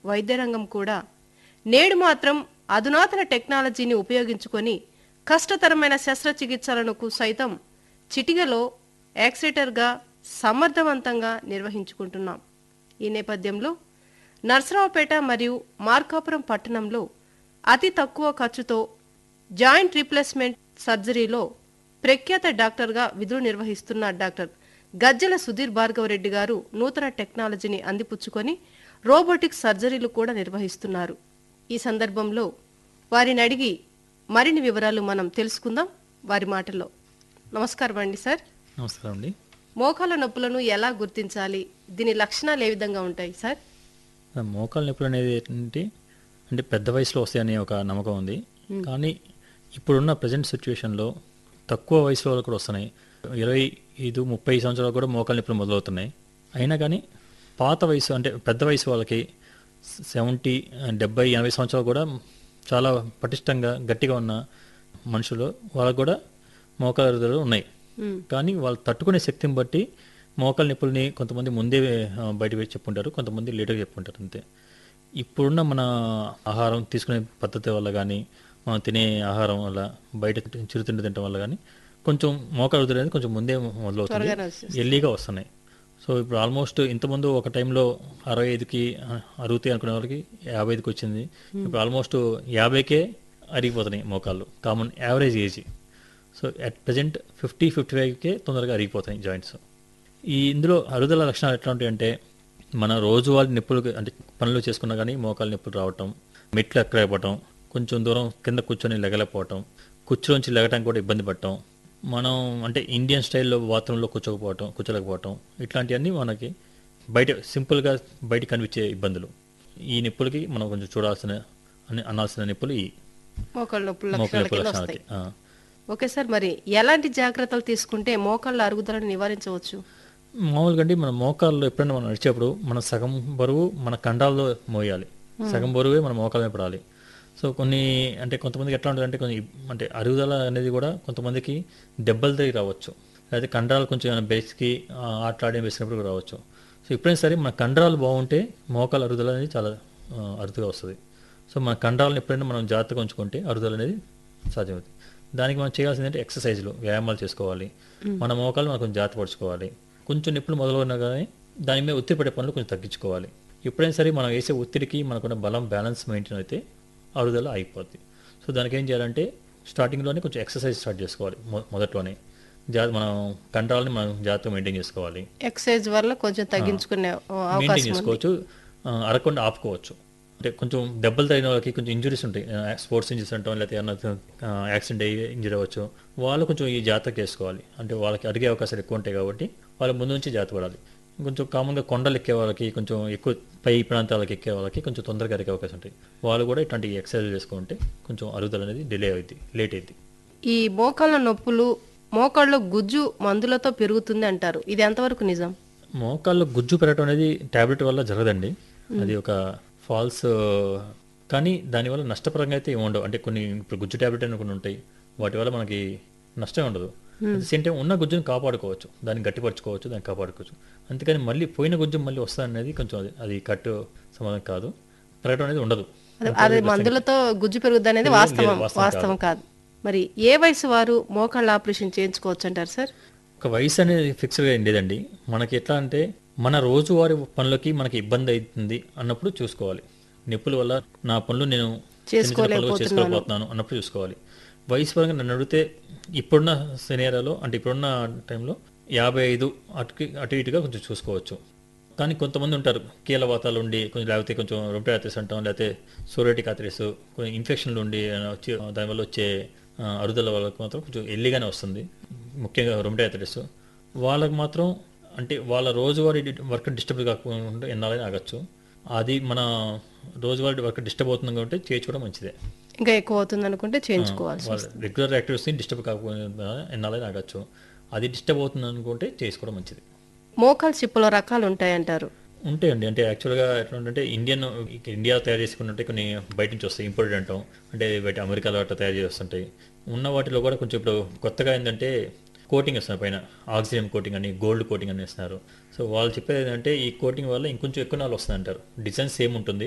వైద్య రంగం కూడా నేడు మాత్రం అధునాతన టెక్నాలజీని ఉపయోగించుకొని కష్టతరమైన శస్త్రచికిత్సలను సైతం చిటికలో యాక్సిటర్గా సమర్థవంతంగా నిర్వహించుకుంటున్నాం ఈ నేపథ్యంలో నర్సరావుపేట మరియు మార్కాపురం పట్టణంలో అతి తక్కువ ఖర్చుతో జాయింట్ రీప్లేస్మెంట్ సర్జరీలో ప్రఖ్యాత డాక్టర్గా విధులు నిర్వహిస్తున్న డాక్టర్ గజ్జల సుధీర్ భార్గవరెడ్డి గారు నూతన టెక్నాలజీని అందిపుచ్చుకొని రోబోటిక్ సర్జరీలు కూడా నిర్వహిస్తున్నారు ఈ సందర్భంలో వారిని అడిగి మరిన్ని వివరాలు మనం తెలుసుకుందాం వారి మాటల్లో నమస్కారం అండి సార్ నమస్కారం అండి మోకాల నొప్పులను ఎలా గుర్తించాలి దీని లక్షణాలు ఏ విధంగా ఉంటాయి సార్ ఆ మోకాలు నొప్పులు అనేది ఏంటి అంటే పెద్ద వయసులో వస్తాయనే ఒక నమ్మకం ఉంది కానీ ఇప్పుడున్న ప్రజెంట్ సిచ్యువేషన్లో తక్కువ వయసులో వాళ్ళకు కూడా వస్తున్నాయి ఇరవై ఐదు ముప్పై సంవత్సరాలు కూడా మోకాలు నొప్పులు మొదలవుతున్నాయి అయినా కానీ పాత వయసు అంటే పెద్ద వయసు వాళ్ళకి సెవెంటీ డెబ్బై ఎనభై సంవత్సరాలు కూడా చాలా పటిష్టంగా గట్టిగా ఉన్న మనుషులు వాళ్ళకు కూడా మోకాల అరుగుదల ఉన్నాయి మ్మ్. కానీ వాళ్ళు తట్టుకునే శక్తిని బట్టి మోకాల నొప్పుల్ని కొంతమంది ముందే ఆ, బయట వేసి చెప్పుంటారు కొంతమంది లేటుగా చెప్పుంటారు అంతే ఇప్పుడున్న మన ఆహారం తీసుకునే పద్ధతి వల్ల కానీ మనం తినే ఆహారం వల్ల బయట చిరుతిండి తినడం వల్ల కానీ కొంచెం మోకాలు అరుగుదల అనేది కొంచెం ముందే మొదలవుతుంది త్వరగానే వచ్చేస్తుంది. ఎర్లీగా వస్తున్నాయి సో ఇప్పుడు ఆల్మోస్ట్ ఇంతకుముందు ఒక టైంలో అరవై ఐదుకి అరుగుతాయి అనుకునే వాళ్ళకి యాభై ఐదుకి వచ్చింది ఇప్పుడు ఆల్మోస్ట్ యాభైకే అరిగిపోతున్నాయి మోకాళ్ళు common average age so at present fifty fifty ఫైవ్కే తొందరగా అరిగిపోతాయి జాయింట్స్ ఈ ఇందులో అరుగుదల లక్షణాలు ఎట్లా ఉంటాయంటే మన రోజువారీ నొప్పులు అంటే పనులు చేసుకున్నా కానీ మోకాలు నొప్పులు రావటం మెట్లు ఎక్కలేకపోవటం కొంచెం దూరం కింద కూర్చొని లెగలేకపోవటం కుర్చీలోంచి లెగటానికి కూడా ఇబ్బంది పడటం మనం అంటే ఇండియన్ స్టైల్లో బాత్రూంలో కూర్చోకపోవటం కూర్చోలేకపోవటం ఇట్లాంటివన్నీ మనకి బయట సింపుల్గా బయట కనిపించే ఇబ్బందులు ఈ నొప్పులకి మనం కొంచెం చూడాల్సిన అని అనాల్సిన నొప్పులు ఈ మోకాళ్ళ నొప్పుల మోకాలు లక్షణాల నొప్పుల కింద లక్షణాలకి వస్తాయి ఆ. ఓకే సార్ మరి ఎలాంటి జాగ్రత్తలు తీసుకుంటే మోకాళ్ళ అరుగుదలను నివారించవచ్చు మామూలుగా అండి మన మోకాల్లో ఎప్పుడైనా మనం నడిచేప్పుడు మన సగం బరువు మన కండాల్లో మోయాలి సగం బరువే మన మోకాల మీద పడాలి సో కొన్ని అంటే కొంతమందికి ఎట్లా ఉంటుంది అంటే కొన్ని అంటే అరుగుదల అనేది కూడా కొంతమందికి దెబ్బలు తిరిగి రావచ్చు లేదా కండరాలు కొంచెం ఏమైనా బేస్కి ఆటలాడి వేసినప్పుడు కూడా రావచ్చు సో ఎప్పుడైనా సరే మన కండరాలు బాగుంటే మోకాల అరుగుదల అనేది చాలా ఆ, అరుదుగా వస్తుంది సో మన కండరాలను ఎప్పుడైనా మనం జాగ్రత్తగా ఉంచుకుంటే అరుగుదల అనేది సాధ్యమవుతుంది దానికి మనం చేయాల్సింది అంటే ఎక్సర్సైజ్లు వ్యాయామాలు చేసుకోవాలి మన మోకాలు మనం కొంచెం జాగ్రత్త పరుచుకోవాలి కొంచెం నొప్పులు మొదలైనా కానీ దాని మీద ఒత్తిడి పడే పనులు కొంచెం తగ్గించుకోవాలి ఎప్పుడైనా సరే మనం వేసే ఒత్తిడికి మనకున్న బలం బ్యాలెన్స్ మెయింటైన్ అయితే అరుగుదల అయిపోద్ది సో దానికి ఏం చేయాలంటే స్టార్టింగ్లోనే కొంచెం ఎక్సర్సైజ్ స్టార్ట్ చేసుకోవాలి మొ- మొదట్లోనే జాగ్రత్త మనం కండరాలని మనం జాగ్రత్తగా మెయింటైన్ చేసుకోవాలి ఎక్సర్సైజ్ వల్ల కొంచెం తగ్గించుకునే ఆ, మెయింటైన్ అవకాశం ఉంది చేసుకోవచ్చు ఆ, అరగకుండా ఆపుకోవచ్చు అంటే కొంచెం దెబ్బలు తగిన వాళ్ళకి కొంచెం ఇంజురీస్ ఉంటాయి స్పోర్ట్స్ ఇంజరీస్ అంటాం లేకపోతే ఏమన్నా యాక్సిడెంట్ అయ్యి ఇంజరీ అవ్వచ్చు వాళ్ళు కొంచెం ఈ జాగ్రత్త చేసుకోవాలి అంటే వాళ్ళకి అడిగే అవకాశాలు ఎక్కువ ఉంటాయి కాబట్టి వాళ్ళ ముందు నుంచి జాగ్రత్త పడాలి కొంచెం కామన్గా కొండలు ఎక్కే వాళ్ళకి కొంచెం ఎక్కువ పై ప్రాంతాలకు ఎక్కే వాళ్ళకి కొంచెం తొందరగా అరిగే అవకాశం ఉంటాయి వాళ్ళు కూడా ఇట్లాంటి ఎక్సర్సైజ్ చేసుకుంటే కొంచెం అరుగుదల అనేది డిలే అవుద్ది లేట్ అయింది ఈ మోకాళ్ళ నొప్పులు మోకాళ్ళలో గుజ్జు మందులతో పెరుగుతుంది అంటారు ఇది ఎంతవరకు నిజం మోకాల్లో గుజ్జు పెరగటం అనేది టాబ్లెట్ వల్ల జరగదండి అది ఒక ఫాల్స్ కానీ దానివల్ల నష్టపరంగా అయితే ఏమి ఉండవు అంటే కొన్ని ఇప్పుడు గుజ్జు టాబ్లెట్ అని కొన్ని ఉంటాయి వాటి వల్ల మనకి నష్టం ఉండదు సేమ్ టైం ఉన్న గుజ్జుని కాపాడుకోవచ్చు దాన్ని గట్టిపరచుకోవచ్చు దాన్ని కాపాడుకోవచ్చు అంతేకాని మళ్ళీ పోయిన గుజ్జు మళ్ళీ వస్తుంది అనేది కొంచెం అది అది కరెక్ట్ సమాధానం కాదు పెరగడం అనేది ఉండదు అదే- అది మందులతో గుజ్జు పెరుగుద్ది అనేది లేదు, వాస్తవం వాస్తవం వాస్తవం కాదు మరి ఏ వయసు వారు మోకాళ్ళ ఆపరేషన్ చేయించుకోవచ్చు అంటారు సార్ ఒక వయసు అనేది ఫిక్స్డ్గా ఏం లేదండి మనకి ఎట్లా అంటే మన రోజువారి పనులకి మనకి ఇబ్బంది అవుతుంది అన్నప్పుడు చూసుకోవాలి నొప్పుల వల్ల నా పనులు నేను చిన్న చిన్న పనులు చేసుకోలేకపోతున్నాను అన్నప్పుడు చూసుకోవాలి వయసు పరంగా నన్ను అడిగితే ఇప్పుడున్న సినేరియాలో అంటే ఇప్పుడున్న టైంలో యాభై ఐదు అటుకి అటు ఇటుగా కొంచెం చూసుకోవచ్చు కానీ కొంతమంది ఉంటారు కీలవాతాలు ఉండి కొంచెం లేకపోతే కొంచెం రొమటాథిస్ అంటాం లేకపోతే సోరేటిక్ ఆథరిస్ కొంచెం ఇన్ఫెక్షన్లు ఉండి ఆ, వచ్చి దానివల్ల వచ్చే ఆ, అరుదల వాళ్ళకి మాత్రం కొంచెం ఎల్లిగానే వస్తుంది ముఖ్యంగా రొమటాథిస్ వాళ్ళకి మాత్రం అంటే వాళ్ళ రోజువారీ వర్క్ డిస్టర్బ్ కాకుండా ఎన్నాళ్ళైనా ఆగచ్చు అది మన రోజువారీ వర్క్ డిస్టర్బ్ అవుతుంది కాబట్టి చేయించుకోవడం మంచిదే ఇంకా ఎక్కువ అవుతుంది అనుకుంటే చేయించుకోవాల్సి వాళ్ళ రెగ్యులర్ యాక్టివిటీస్ని డిస్టర్బ్ కాకపోయినా ఎన్నాళ్ళైనా ఆగచ్చు అది డిస్టర్బ్ అవుతుంది అనుకుంటే చేసుకోవడం మంచిది మోకాలు చిప్పలో రకాలు ఉంటాయంటారు ఉంటాయండి అంటే యాక్చువల్గా ఎట్లా అంటే ఇండియన్ ఇండియా తయారు చేసుకున్నట్టే కొన్ని బయట నుంచి వస్తాయి ఇంపోర్టెడ్ అంటాం అంటే బయట అమెరికాలో అట్లా తయారు చేస్తుంటాయి ఉన్న వాటిలో కూడా కొంచెం ఇప్పుడు కొత్తగా ఏంటంటే కోటింగ్ వస్తున్నారు పైన ఆక్సిజన్ కోటింగ్ అని గోల్డ్ కోటింగ్ అని వేస్తున్నారు సో వాళ్ళు చెప్పేది ఏంటంటే ఈ కోటింగ్ వల్ల ఇంకొంచెం ఎక్కువ నాలు వస్తుంది అంటారు డిజైన్ సేమ్ ఉంటుంది